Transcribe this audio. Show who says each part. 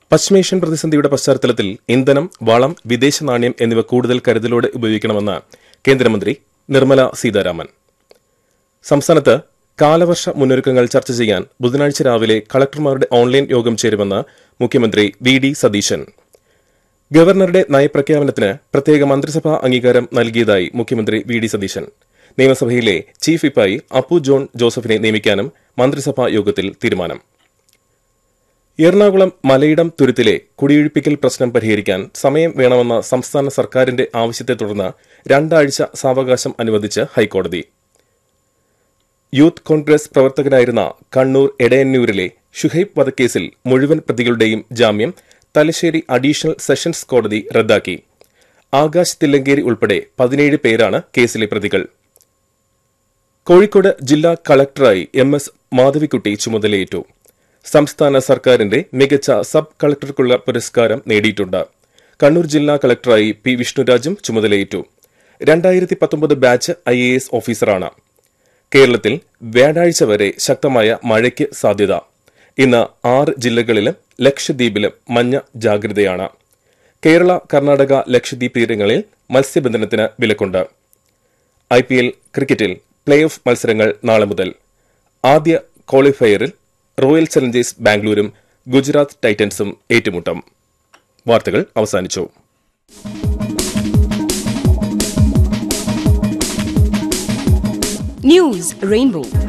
Speaker 1: പശ്ചിമേഷ്യൻ പ്രതിസന്ധിയുടെ പശ്ചാത്തലത്തിൽ ഇന്ധനം വളം വിദേശ നാണ്യം എന്നിവ കൂടുതൽ കരുതലോടെ ഉപയോഗിക്കണമെന്ന് കേന്ദ്രമന്ത്രി നിർമ്മല സീതാരാമൻ സംസ്ഥാനത്ത് കാലവർഷ മുന്നൊരുക്കങ്ങൾ ചർച്ച ചെയ്യാൻ ബുധനാഴ്ച രാവിലെ കളക്ടർമാരുടെ ഓൺലൈൻ യോഗം ചേരുമെന്ന് മുഖ്യമന്ത്രി വി ഡി സതീശൻ ഗവർണറുടെ നയപ്രഖ്യാപനത്തിന് പ്രത്യേക മന്ത്രിസഭാ അംഗീകാരം നൽകിയതായി മുഖ്യമന്ത്രി വി ഡി സതീശൻ നിയമസഭയിലെ ചീഫ് വിപ്പായി അപ്പു ജോൺ ജോസഫിനെ നിയമിക്കാനും മന്ത്രിസഭാ യോഗത്തിൽ തീരുമാനം എറണാകുളം മലയിടം തുരുത്തിലെ കുടിയൊഴിപ്പിക്കൽ പ്രശ്നം പരിഹരിക്കാൻ സമയം വേണമെന്ന സംസ്ഥാന സർക്കാരിന്റെ ആവശ്യത്തെ തുടർന്ന് രണ്ടാഴ്ച സാവകാശം അനുവദിച്ച് ഹൈക്കോടതി യൂത്ത് കോൺഗ്രസ് പ്രവർത്തകനായിരുന്ന കണ്ണൂർ എടയന്നൂരിലെ ഷുഹൈബ് വധക്കേസിൽ മുഴുവൻ പ്രതികളുടെയും ജാമ്യം തലശ്ശേരി അഡീഷണൽ സെഷൻസ് കോടതി റദ്ദാക്കി ആകാശ് തില്ലങ്കേരി ഉൾപ്പെടെ പതിനേഴ് പേരാണ് കേസിലെ പ്രതികൾ കോഴിക്കോട് ജില്ലാ കളക്ടറായി എം എസ് മാധവിക്കുട്ടി ചുമതലയേറ്റു സംസ്ഥാന സർക്കാരിന്റെ മികച്ച സബ് കളക്ടർക്കുള്ള പുരസ്കാരം നേടിയിട്ടുണ്ട് കണ്ണൂർ ജില്ലാ കളക്ടറായി പി വിഷ്ണുരാജും ചുമതലയേറ്റു രണ്ടായിരത്തി പത്തൊമ്പത് ബാച്ച് ഐ എ എസ് ഓഫീസറാണ് കേരളത്തിൽ വ്യാഴാഴ്ച വരെ ശക്തമായ മഴയ്ക്ക് സാധ്യത ഇന്ന് ആറ് ജില്ലകളിലും ലക്ഷദ്വീപിലും മഞ്ഞ ജാഗ്രതയാണ് കേരള കർണാടക ലക്ഷദ്വീപ് തീരങ്ങളിൽ മത്സ്യബന്ധനത്തിന് വിലക്കുണ്ട് ഐ പി എൽ ക്രിക്കറ്റിൽ പ്ലേ ഓഫ് മത്സരങ്ങൾ നാളെ മുതൽ ആദ്യ ക്വാളിഫയറിൽ റോയൽ ചലഞ്ചേഴ്സ് ബാംഗ്ലൂരും ഗുജറാത്ത് ടൈറ്റൻസും ഏറ്റുമുട്ടും വാർത്തകൾ അവസാനിച്ചു
Speaker 2: News Rainbow.